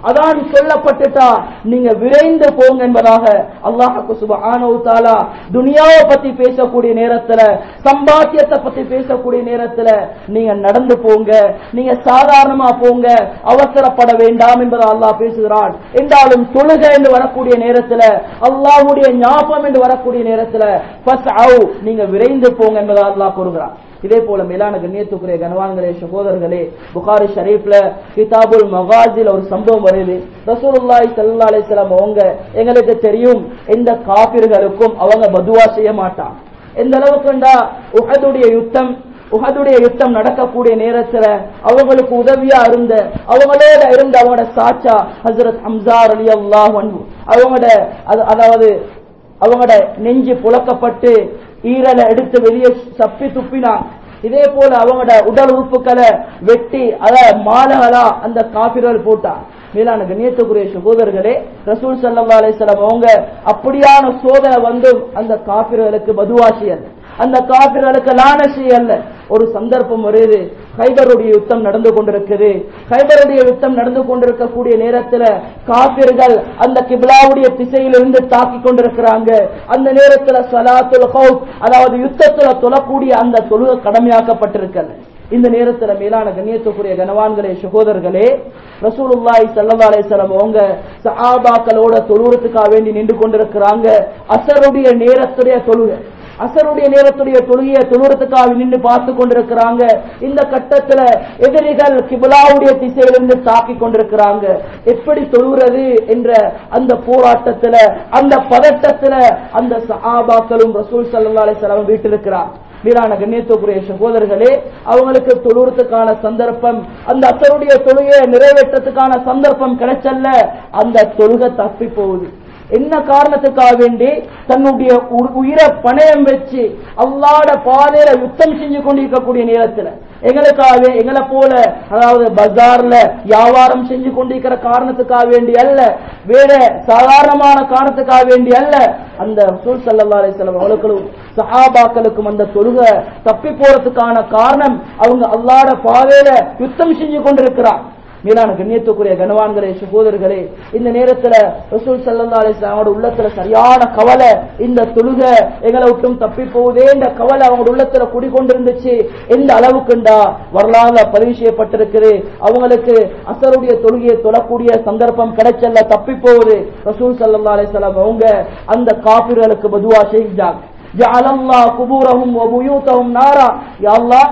அதான் சொல்லப்பட்டுட்டா நீங்க விரைந்து போங்க என்பதாக அல்லாஹுக்கு சுபஹானஹு தஆலா துனியாவை பத்தி பேசக்கூடிய நேரத்துல சம்பாத்தியத்தை பத்தி பேசக்கூடிய நேரத்துல நீங்க நடந்து போங்க நீங்க சாதாரணமா போங்க அவசரப்பட வேண்டாம் என்பதை அல்லாஹ் பேசுகிறான் என்றாலும் தொழுகை என்று வரக்கூடிய நேரத்துல அல்லாஹ்வுடைய ஞாபகம் என்று வரக்கூடிய நேரத்துல ஃபஸ்அவு நீங்க விரைந்து போங்க என்பதை அல்லாஹ் கூறுகிறான் இதே போல மேலான கண்ணியத்துக்குரிய கனவான்களே சகோதரர்களே புகாரி ஷரீஃப்ல கிதாபுல் மகாஜில் ஒரு சம்பவம் வருது ரசூலுல்லாஹி ஸல்லல்லாஹு அலைஹி வஸல்லம் அவங்க எங்களுக்கு தெரியும் எந்த காபிர்களுக்கும் அவங்க பதுவா செய்ய மாட்டாங்க எந்த அளவுக்குண்டா உஹதுடைய யுத்தம் உஹதுடைய யுத்தம் நடக்கக்கூடிய நேரத்துல அவங்களுக்கு உதவியா இருந்த அவங்களோட இருந்த அவங்களோட சாச்சா ஹசரத் ஹம்சார் அலி அல்லாஹ் அவங்களோட அது- அதாவது அவங்களோட நெஞ்சு புழக்கப்பட்டு ஈரலை எடுத்து வெளியே சப்பி துப்பினான் இதே போல அவங்களோட உடல் உறுப்புகளை வெட்டி அத மாலைகளா அந்த காபிர்கள் போட்டா மேலான கண்ணியத்துக்குரிய சகோதரர்களே ரசூல் சல்லா அலிஸ்லாம் அவங்க அப்படியான சோதனை வந்தும் அந்த காபிர்களுக்கு பதுவாசி அல்ல அந்த காபிர்களுக்கு லானசி அல்ல ஒரு சந்தர்ப்பம் வருது கைபருடைய யுத்தம் நடந்து கொண்டிருக்குது கைபருடைய யுத்தம் நடந்து கொண்டிருக்கக்கூடிய நேரத்துல காபிர்கள் அந்த கிப்லாவுடைய திசையிலிருந்து தாக்கி கொண்டிருக்கிறாங்க அந்த நேரத்துல சலாத்துல் ஹவுப் அதாவது யுத்தத்துல தொழக்கூடிய அந்த தொழுகை கடமையாக்கப்பட்டிருக்கிறது இந்த நேரத்துல மேலான கண்ணியத்துக்குரிய கனவான்களே சகோதரர்களே ரசூலுல்லாஹி ஸல்லல்லாஹு அலைஹி வஸல்லம் அவங்க சஹாபாக்களோட தொழுறதுக்காக வேண்டி நின்று கொண்டிருக்கிறாங்க அசருடைய நேரத்துடைய தொழுகை அசருடைய நேரத்துடைய தொழுகையை தொழுறதுக்காக நின்று பார்த்து கொண்டிருக்கிறாங்க இந்த கட்டத்துல எதிரிகள் கிபுலாவுடைய திசையிலிருந்து தாக்கி கொண்டிருக்கிறாங்க எப்படி தொழுகிறது என்ற அந்த போராட்டத்துல அந்த பதட்டத்துல அந்த சஹாபாக்களும் ரசூல் ஸல்லல்லாஹு அலைஹி வஸல்லம் வீட்டிருக்கிறார் வீரான கண்ணியத்துக்குரிய சகோதரர்களே அவங்களுக்கு தொழுறதுக்கான சந்தர்ப்பம் அந்த அசருடைய தொழுகையை நிறைவேற்றத்துக்கான சந்தர்ப்பம் கிடைச்சல்ல அந்த தொழுகை தப்பி போகுது என்ன காரணத்துக்காக வேண்டி தன்னுடைய உ- உயிரை பணயம் வச்சு அல்லாட பாதையில யுத்தம் செஞ்சு கொண்டிருக்கக்கூடிய நேரத்துல எங்களுக்காக எங்களை போல அதாவது பஜார்ல வியாபாரம் செஞ்சு கொண்டிருக்கிற காரணத்துக்காக வேண்டி அல்ல வேற சாதாரணமான காரணத்துக்காக வேண்டி அல்ல அந்த ரசூல் ஸல்லல்லாஹு அலைஹி வஸல்லம் அவர்களுக்கும் சஹாபாக்களுக்கும் அந்த தொழுகை தப்பி போறதுக்கான காரணம் அவங்க அல்லாட பாதையில யுத்தம் செஞ்சு கொண்டிருக்கிறார் மேலான கண்ணியத்துக்குரிய கனவான்களே சகோதரர்களே இந்த நேரத்துல ரசூல் ஸல்லல்லாஹு அலைஹி வஸல்லம் அவங்களோட உள்ளத்துல சரியான கவலை இந்த தொழுகை எங்களை விட்டும் தப்பி போகுதே என்ற கவலை அவங்களோட உள்ளத்துல குடிகொண்டிருந்துச்சு எந்த அளவுக்குண்டா வரலாறுல பதிவு செய்யப்பட்டிருக்குது அவங்களுக்கு அசருடைய தொழுகையை தொழக்கூடிய சந்தர்ப்பம் கிடைச்சல்ல தப்பி போகுது ரசூல் ஸல்லல்லாஹு அலைஹி வஸல்லம் அவங்க அந்த காபிர்களுக்கு பதுவா செஞ்சாங்க ஜஅலல்லாஹு குபூரஹும் வ புயூதஹும் நாரா யா அல்லாஹ்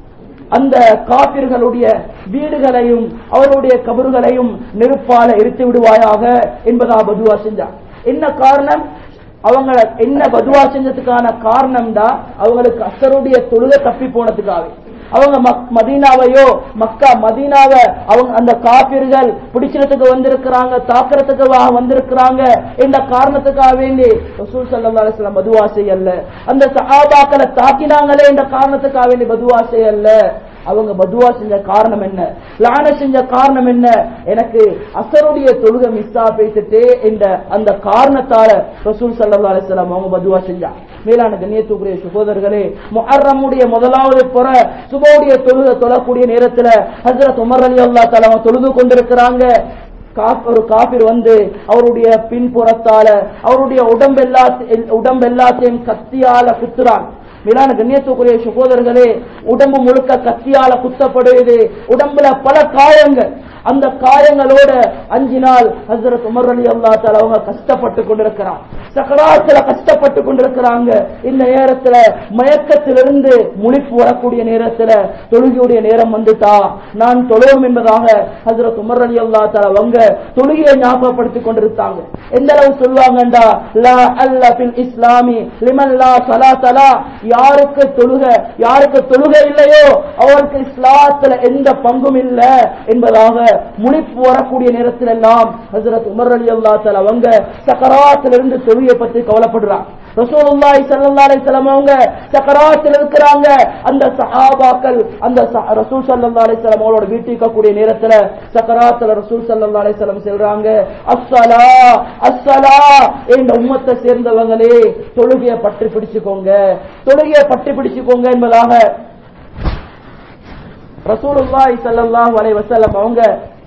அந்த காபிர்களுடைய வீடுகளையும் அவருடைய கபறுகளையும் நெருப்பால எரித்து விடுவாயாக என்பதா பதுவா செஞ்சார் என்ன காரணம் அவங்க என்ன பதுவா செஞ்சதுக்கான காரணம் தான் அவங்களுக்கு அசருடைய தொழுகை தப்பி போனதுக்காக அவங்க மக்- மதீனாவையோ மக்கா மதீனாவை அவங்க அந்த காபிர்கள் பிடிக்கிறதுக்கு வந்திருக்கிறாங்க தாக்குறதுக்கு வா- வந்திருக்கிறாங்க என்ற காரணத்துக்காக வேண்டி ரசூல் ஸல்லல்லாஹு அலைஹி வஸல்லம் பதுவா செய்யல அந்த சஹாபாக்களை தாக்கினாங்களே என்ற காரணத்துக்காக வேண்டி பதுவா செய்யல அவங்க பதுவா செஞ்ச காரணம் என்ன லான செஞ்ச காரணம் என்ன எனக்கு அசருடைய தொழுகை மிஸ்ஸா பேசிட்டு என்ற அந்த காரணத்தால ரசூல் ஸல்லல்லாஹு அலைஹி வஸல்லம் அவங்க பதுவா செஞ்சா மேலான கண்ணியத்துக்குரிய சகோதரர்களே முஹர்ரமுடைய முதலாவது புற சுபவுடைய தொழுகை தொழக்கூடிய நேரத்துல ஹஜ்ரத் உமர் ரலியல்லாஹு தஆலா அவங்க தொழுது கொண்டிருக்கிறாங்க கா- ஒரு காபிர் வந்து அவருடைய பின்புறத்தால அவருடைய உடம்பெல்லா உடம்பெல்லாத்தையும் கத்தியால குத்துறான் மேலான கண்ணியத்துக்குரிய சகோதரர்களே உடம்பு முழுக்க கத்தியால குத்தப்படுவது உடம்புல பல காயங்கள் அந்த காயங்களோட அஞ்சு நாள் ஹசரத் உமர் அலி அல்லா அவங்க கஷ்டப்பட்டு கொண்டிருக்கிறான் சக்கராத்துல கஷ்டப்பட்டு கொண்டிருக்கிறாங்க இந்த நேரத்துல மயக்கத்திலிருந்து முழிப்பு வரக்கூடிய நேரத்துல தொழுகையுடைய நேரம் வந்துட்டா நான் தொழுவோம் என்பதாக ஹசரத் உமர் அலி அல்லா அவங்க தொழுகையை ஞாபகப்படுத்திக் கொண்டிருந்தாங்க எந்த அளவு சொல்லுவாங்கண்டா லா அல்ல பில் இஸ்லாமி லிமன் லா சலாத்தலா யாருக்கு தொழுகை யாருக்கு தொழுகை இல்லையோ அவருக்கு இஸ்லாத்துல எந்த பங்கும் இல்ல என்பதாக முழிப்பு வரக்கூடிய நேரத்தில் எல்லாம் ஹசரத் உமர் அலி அல்லா அவங்க சக்கராத்திலிருந்து தொழுகை பற்றி கவலைப்படுறாங்க ரசூலுல்லாஹி ஸல்லல்லாஹு அலைஹி வஸல்லம் அவங்க சக்கராத்தில் இருக்கிறாங்க அந்த சஹாபாக்கள் அந்த ச- ரசூல் ஸல்லல்லாஹு அலைஹி வஸல்லம் அவங்களோட வீட்டுக்கு இருக்கக்கூடிய நேரத்துல சக்கராத்துல ரசூல் ஸல்லல்லாஹு அலைஹி வஸல்லம் சொல்றாங்க அஸ்ஸலா அஸ்ஸலா இந்த உம்மத்தை சேர்ந்தவங்களே தொழுகையை பற்றி பிடிச்சுக்கோங்க தொழுகையை பற்றி பிடிச்சுக்கோங்க என்பதாக ரசூலுல்லாஹி ஸல்லல்லாஹு அலைஹி வஸல்லம் அவங்க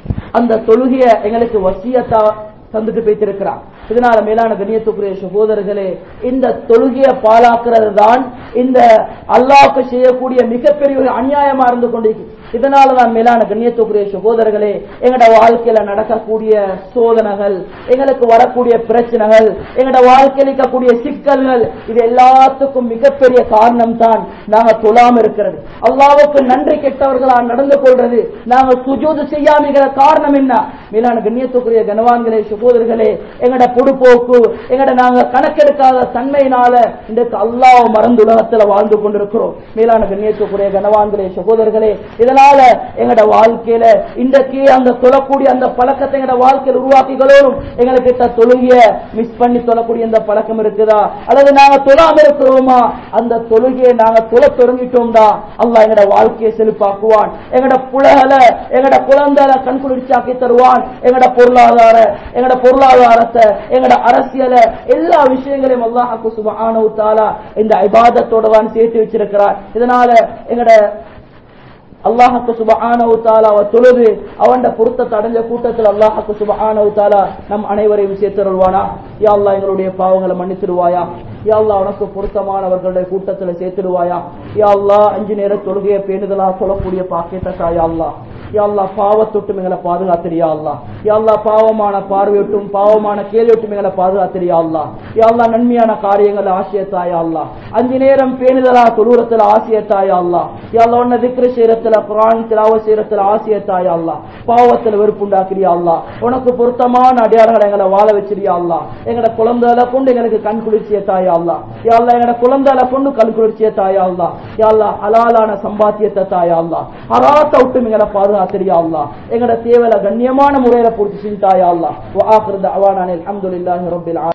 அந்த தொழுகைய எங்களுக்கு வசியத்தா தந்துட்டு போய்த்திருக்கிறான் இதனால மேலான கண்ணியத்துக்குரிய சகோதரர்களே இந்த தொழுகையை பாலாக்குறது தான் இந்த அல்லாஹ்க்கு செய்யக்கூடிய மிகப்பெரிய ஒரு அநியாயமா இருந்து கொண்டிருக்கு இதனாலதான் மேலான கண்ணியத்துக்குரிய சகோதரர்களே எங்கட வாழ்க்கையில நடக்கக்கூடிய சோதனைகள் எங்களுக்கு வரக்கூடிய பிரச்சனைகள் எங்கட வாழ்க்கையில் இருக்கக்கூடிய சிக்கல்கள் இது எல்லாத்துக்கும் மிகப்பெரிய காரணம் தான் நாங்க தொழாம இருக்கிறது அல்லாவுக்கு நன்றி கெட்டவர்களா நடந்து கொள்றது நாங்க சுஜூது செய்யாம இருக்கிற காரணம் என்ன மேலான கண்ணியத்துக்குரிய கனவான்களே சகோதரர்களே எங்கட பொடுப்போக்கு எங்கட நாங்க கணக்கெடுக்காத தன்மையினால இன்றைக்கு அல்லாஹ் மறந்து உலகத்துல வாழ்ந்து கொண்டிருக்கிறோம் மேலான கண்ணியத்துக்குரிய கனவான்களே சகோதரர்களே இதனால எங்கட வாழ்க்கையில இன்றைக்கு அந்த தொழக்கூடிய அந்த பழக்கத்தை எங்கட வாழ்க்கையில் உருவாக்கிகளோடும் எங்களுக்கு கிட்ட தொழுகிய மிஸ் பண்ணி தொழக்கூடிய அந்த பழக்கம் இருக்குதா அல்லது நாங்க தொழாம இருக்கிறோமா அந்த தொழுகையை நாங்க தொழ தொடங்கிட்டோம்டா அல்லாஹ் எங்கட வாழ்க்கையை செழிப்பாக்குவான் எங்கட புலகல எங்கட குழந்தைல கண் குளிர்ச்சியாக்கி தருவான் எங்கட பொருளாதார எங்கட பொருளாதாரத்தை எங்கட அரசியல எல்லா விஷயங்களையும் அல்லாஹாக்கு சுபஹானஹு தஆலா இந்த இபாதத்தோட தான் சேர்த்து வச்சிருக்கிறார் இதனால எங்கட அல்லாஹுக்கு சுபஹானஹு தஆலாவை தொழுது அவன்ட பொருத்தத்தை அடைஞ்ச கூட்டத்தில் அல்லாஹுக்கு சுபஹானஹு தஆலா நம் அனைவரையும் சேர்த்தருள்வானா யா அல்லாஹ் எங்களுடைய பாவங்களை மன்னிச்சிடுவாயா யா அல்லாஹ் உனக்கு பொருத்தமானவர்களுடைய கூட்டத்தில் சேர்த்திடுவாயா யா அல்லாஹ் அஞ்சு நேர தொழுகையை பேணுதலா சொல்லக்கூடிய பாக்கியத்தை தாயா அல்லாஹ் யா அல்லாஹ் பாவத்தொட்டும் எங்களை பாதுகாத்திரியா அல்லாஹ் யா அல்லாஹ் பாவமான பார்வையொட்டும் பாவமான கேள்வியொட்டும் எங்களை பாதுகாத்திரியா அல்லாஹ் யா அல்லாஹ் நன்மையான காரியங்களை ஆசியத்தாயா அல்லாஹ் அஞ்சு நேரம் பேணுதலா தொழுறத்துல ஆசியத்தாயா அல்லாஹ் யா அல்லாஹ் உன்ன திக்ரு செய்யறத்துல குரான் திலாவ செய்யறத்துல ஆசியத்தாயா அல்லாஹ் பாவத்துல வெறுப்புண்டாக்கிறியா அல்லாஹ் உனக்கு பொருத்தமான அடியார்களை எங்களை வாழ வச்சிரியா அல்லாஹ் எங்கட குழந்தைகளை கொண்டு எங்களுக்கு கண் குளிர்ச்சிய தாயா அல்லாஹ் யா அல்லாஹ் எங்கட குழந்தைகளை கொண்டு கண் குளிர்ச்சிய தாயா அல்லாஹ் யா அல்லாஹ் ஹலாலான சம்பாத்தியத்தை தாயா அல்லாஹ் ஹராத்த விட்டு எங்களை பாதுகாத்திரியா அல்லாஹ் எங்கட தேவையில கண்ணியமான முறையில பூர்த்தி செஞ்சாயா அல்லாஹ் வ ஆகிரு தஅவானா அல்ஹம்துலில்லாஹி ரப்பில் ஆலமீன்